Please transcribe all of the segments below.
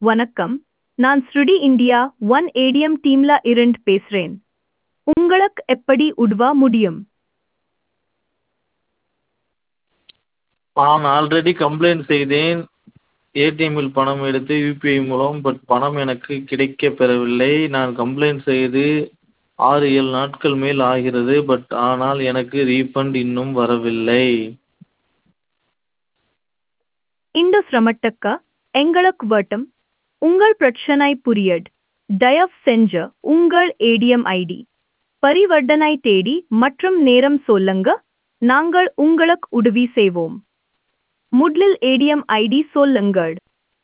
வணக்கம் நான் ஸ்ருடி இந்தியா ஒன் ஏடிஎம் டீம்ல இருந்து பேசுறேன் உங்களுக்கு எப்படி உதவ முடியும் நான் ஆல்ரெடி கம்ப்ளைண்ட் செய்தேன் ஏடிஎம்மில் பணம் எடுத்து யூபிஐ மூலம் பட் பணம் எனக்கு கிடைக்கப் பெறவில்லை நான் கம்ப்ளைண்ட் செய்து ஆறு ஏழு நாட்கள் மேல் ஆகிறது பட் ஆனால் எனக்கு ரீஃபண்ட் இன்னும் வரவில்லை இந்த சிரமத்துக்கு எங்களுக்கு வட்டம் உங்கள் பிரச்சனை புரியட் தயவு செஞ்சு உங்கள் ஏடிஎம் ஐடி பரிவர்த்தனை தேதி மற்றும் நேரம் சொல்லுங்க நாங்கள் உங்களுக்கு உதவி செய்வோம் முதலில் ஏடிஎம் ஐடி சொல்லுங்கள்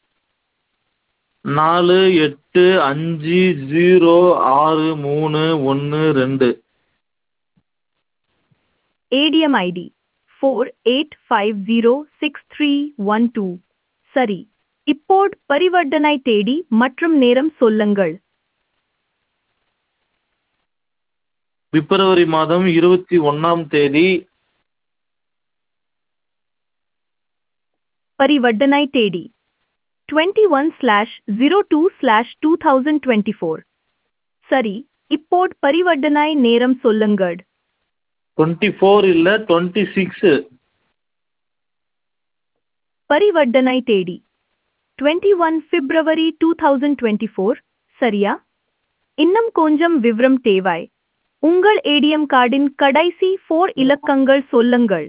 நாலு எட்டு அஞ்சு ஜீரோ ஆறு மூணு ஒன்று ரெண்டு ATM ID four eight five zero six three one two சரி இப்போது பரிவர்த்தனை தேதி மற்றும் நேரம் சொல்லுங்கள் பிப்ரவரி மாதம் இருபத்தி ஒன்றாம் தேதி பரிவர்த்தனை தேதி twenty one slash zero two slash two thousand twenty four சரி இப்போது பரிவர்த்தனை நேரம் சொல்லுங்கள் டுவெண்ட்டி ஃபோர் இல்லை டுவெண்ட்டி சிக்ஸு பரிவர்த்தனை தேதி twenty one February two thousand twenty four சரியா இன்னும் கொஞ்சம் விவரம் தேவை உங்கள் ஏடிஎம் கார்டின் கடைசி ஃபோர் இலக்கங்கள் சொல்லுங்கள்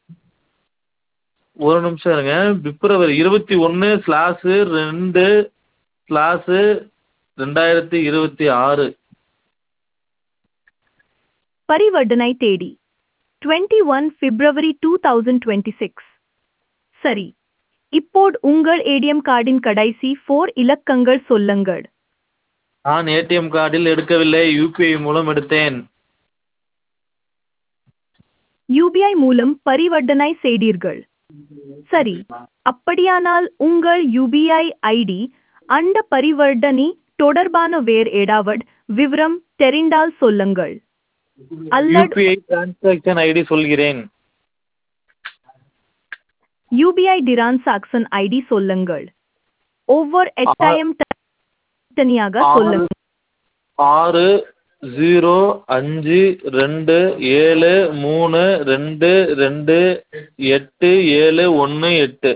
ஒரு நிமிஷம் இருங்க பிப்ரவரி இருபத்தி ஒன்று ஸ்லாஸு ரெண்டு ஸ்லாஸு ரெண்டாயிரத்தி இருபத்தி ஆறு பரிவர்த்தனை தேதி twenty one February two thousand twenty six சரி இப்போது உங்கள் ஏடிஎம் கார்டின் கடைசி ஃபோர் இலக்கங்கள் சொல்லுங்கள் நான் ஏடிஎம் கார்டில் எடுக்கவில்லை யூபிஐ மூலம் எடுத்தேன் யூபிஐ மூலம் பரிவர்த்தனை செய்தீர்கள் சரி அப்படியானால் உங்கள் யூபிஐ ஐடி அந்த பரிவர்த்தனை தொடர்பான வேறு ஏதாவது விவரம் தெரிந்தால் சொல்லுங்கள் அல்லது யூபிஐ டிரான்சாக்ஷன் ஐடி சொல்கிறேன் யூபிஐ டிரான்சாக்சன் ஐடி சொல்லுங்கள் ஒவ்வொரு எட்டாயிரம் தனியாக சொல்லுங்கள் ஆறு ஜீரோ அஞ்சு ரெண்டு ஏழு மூணு ரெண்டு ரெண்டு எட்டு ஏழு ஒன்று எட்டு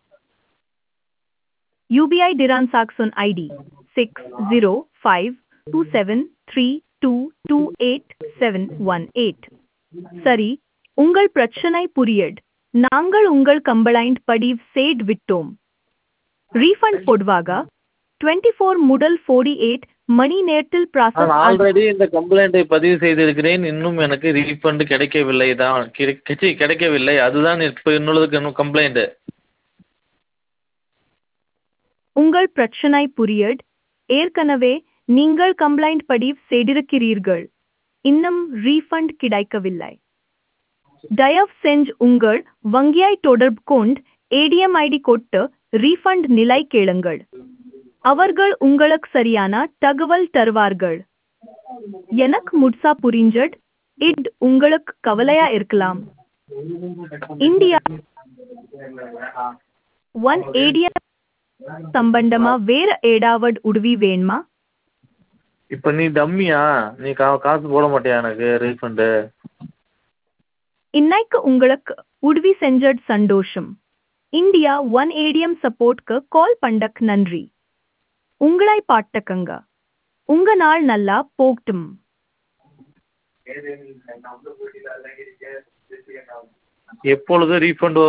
UPI transaction ID six zero five two seven three two two eight seven one eight சரி உங்கள் பிரச்சனை புரியட் நாங்கள் உங்கள் கம்ப்ளைண்ட் பதிவு செய்து விட்டோம் ரீஃபண்ட் பொதுவாக டுவெண்ட்டி ஃபோர் முதல் ஃபோர்டி எயிட் மணி நேரத்தில் நான் ப்ராசஸ் ஆல்ரெடி இந்த கம்ப்ளைண்ட்டை பதிவு செய்திருக்கிறேன் இன்னும் எனக்கு ரீஃபண்ட் கிடைக்கவில்லை தான் கிடைச்சி கிடைக்கவில்லை அதுதான் இப்போ என்னுள்ளது கம்ப்ளைண்ட்டு உங்கள் பிரச்சனை புரியட் ஏற்கனவே நீங்கள் கம்ப்ளைண்ட் பதிவு செய்திருக்கிறீர்கள் இன்னும் ரீஃபண்ட் கிடைக்கவில்லை தயவு செஞ்சு உங்கள் வங்கியை தொடர்பு கொண்டு ஏடிஎம் ஐடி கொட்டு ரீஃபண்ட் நிலை கேளுங்கள் அவர்கள் உங்களுக்கு சரியான தகவல் தருவார்கள் எனக்கு முட்சா புரிஞ்சட் இட் உங்களுக்கு கவலையா இருக்கலாம் இந்தியா ஒன் ஏடிஎம் சம்பந்தமா வேற ஏடாவது உதவி வேணுமா இப்போ நீ டம்மியா நீ கா காசு போட மாட்டியா எனக்கு ரீஃபண்டு இன்னைக்கு உங்களுக்கு உதவி செஞ்சட் சந்தோஷம் இந்தியா ஒன் ஏடிஎம் சப்போர்ட்க்கு கால் பண்ணக் நன்றி உங்களை பாட்டக்கங்க உங்க நாள் நல்லா போகட்டும் எப்பொழுது ரீஃபண்ட்